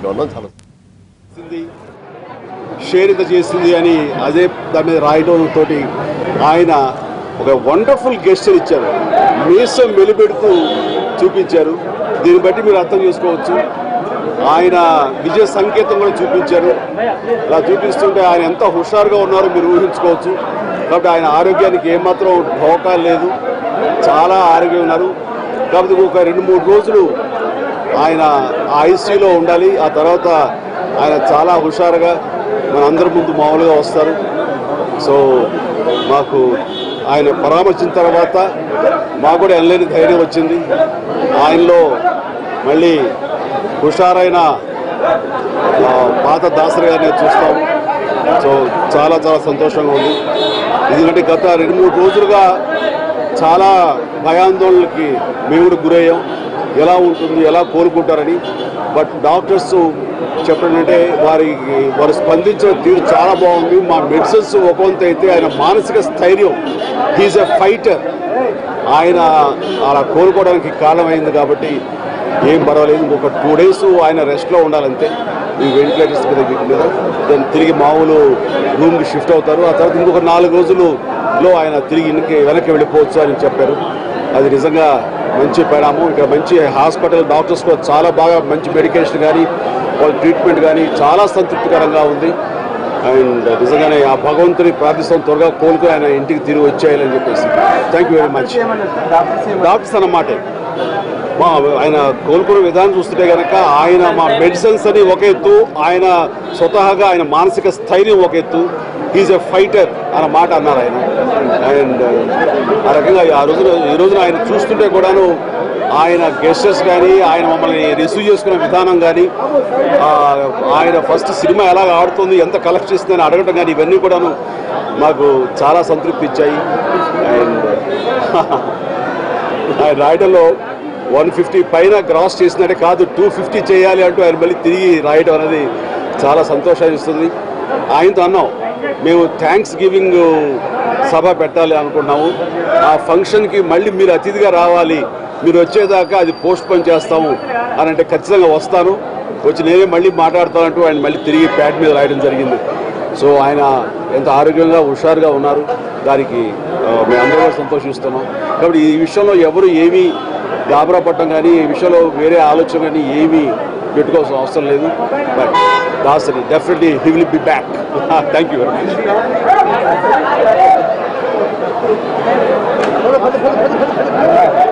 ఉన్నాం చాలా చేసింది షేర్ ఇంత చేసింది అని అదే దాని మీద రాయడం తోటి ఆయన ఒక వండర్ఫుల్ గెస్టర్ ఇచ్చారు మీసం వెలుపెడుతూ చూపించారు దీన్ని బట్టి మీరు అర్థం చేసుకోవచ్చు ఆయన విజయ సంకేతం కూడా చూపించారు అలా చూపిస్తుంటే ఆయన ఎంత హుషారుగా ఉన్నారో మీరు ఊహించుకోవచ్చు కాబట్టి ఆయన ఆరోగ్యానికి ఏమాత్రం ఢోకా లేదు చాలా ఆరోగ్యం ఉన్నారు కాబట్టి ఒక రెండు మూడు రోజులు ఆయన ఐసీలో ఉండాలి ఆ తర్వాత ఆయన చాలా హుషారుగా మన అందరి ముందు మామూలుగా వస్తారు సో మాకు ఆయన పరామర్శించిన తర్వాత మాకు కూడా వెళ్ళలేని ధైర్యం వచ్చింది ఆయనలో మళ్ళీ హుషారైన ఆ, పాత దాసరి గారిని చూస్తాము సో చాలా చాలా సంతోషంగా ఉంది ఎందుకంటే గత రెండు మూడు రోజులుగా చాలా భయాందోళనలకి మేము కూడా గురయ్యాం ఎలా ఉంటుంది ఎలా కోలుకుంటారని బట్ డాక్టర్స్ చెప్పడం అంటే వారికి వారు స్పందించిన తీరు చాలా బాగుంది మా మెడిసిన్స్ ఒక వంతు అయితే ఆయన మానసిక స్థైర్యం హీజ్ ఎ ఫైటర్ ఆయన అలా కోలుకోవడానికి కారణమైంది కాబట్టి ఏం పర్వాలేదు ఇంకొక టూ డేస్ ఆయన రెస్ట్లో ఉండాలంతే ఈ వెంటిలేటర్స్ మీద వీటి మీద దాన్ని తిరిగి మామూలు రూమ్కి షిఫ్ట్ అవుతారు ఆ తర్వాత ఇంకొక నాలుగు రోజులలో ఆయన తిరిగి ఇంటికి వెనక్కి వెళ్ళిపోవచ్చు అని చెప్పారు అది నిజంగా మంచి పరిణామం ఇక్కడ మంచి హాస్పిటల్ డాక్టర్స్ కూడా చాలా బాగా మంచి మెడికేషన్ కానీ వాళ్ళ ట్రీట్మెంట్ కానీ చాలా సంతృప్తికరంగా ఉంది అండ్ నిజంగానే ఆ భగవంతుని ప్రార్థిస్తాం త్వరగా కోలుకుని ఆయన ఇంటికి తిరిగి వచ్చేయాలని చెప్పేసి thank you very much doctors అన్నమాట మా ఆయన కోలుకునే విధానం చూస్తుంటే కనుక ఆయన మా మెడిసిన్స్ అని ఒక ఎత్తు ఆయన స్వతహాగా ఆయన మానసిక స్థైర్యం ఒక ఎత్తు ఈజ్ ఎ ఫైటర్ అన్న మాట అన్నారు ఆయన అండ్ ఆ రకంగా ఆ రోజున ఈ రోజున ఆయన చూస్తుంటే కూడాను ఆయన గెస్టర్స్ కానీ ఆయన మమ్మల్ని రిసీవ్ చేసుకునే విధానం కానీ ఆ, ఆయన ఫస్ట్ సినిమా ఎలా ఆడుతుంది ఎంత కలెక్ట్ చేస్తుందని అడగడం కానీ ఇవన్నీ కూడాను మాకు చాలా సంతృప్తి ఇచ్చాయి అండ్ ఆయన రాయడంలో వన్ ఫిఫ్టీ పైన గ్రాస్ చేసినట్టే కాదు టూ ఫిఫ్టీ చేయాలి అంటూ ఆయన మళ్ళీ తిరిగి రాయడం అనేది చాలా సంతోషాన్ని ఇస్తుంది ఆయనతో అన్నాం మేము థ్యాంక్స్ గివింగ్ సభ పెట్టాలి అనుకున్నాము ఆ ఫంక్షన్కి మళ్ళీ మీరు అతిథిగా రావాలి మీరు వచ్చేదాకా అది పోస్ట్ పోన్ చేస్తాము అని అంటే ఖచ్చితంగా వస్తాను వచ్చి నేనే మళ్ళీ మాట్లాడతానంటూ ఆయన మళ్ళీ తిరిగి ప్యాడ్ మీద రాయడం జరిగింది సో ఆయన ఎంత ఆరోగ్యంగా హుషారుగా ఉన్నారు దానికి ఆ, మేము అందరూ కూడా సంతోషిస్తున్నాం కాబట్టి ఈ విషయంలో ఎవరు ఏమీ గాబరా పట్టడం కానీ ఈ విషయంలో వేరే ఆలోచన కానీ ఏమీ పెట్టుకోవాల్సిన అవసరం లేదు but Dasari definitely he will be back thank you very much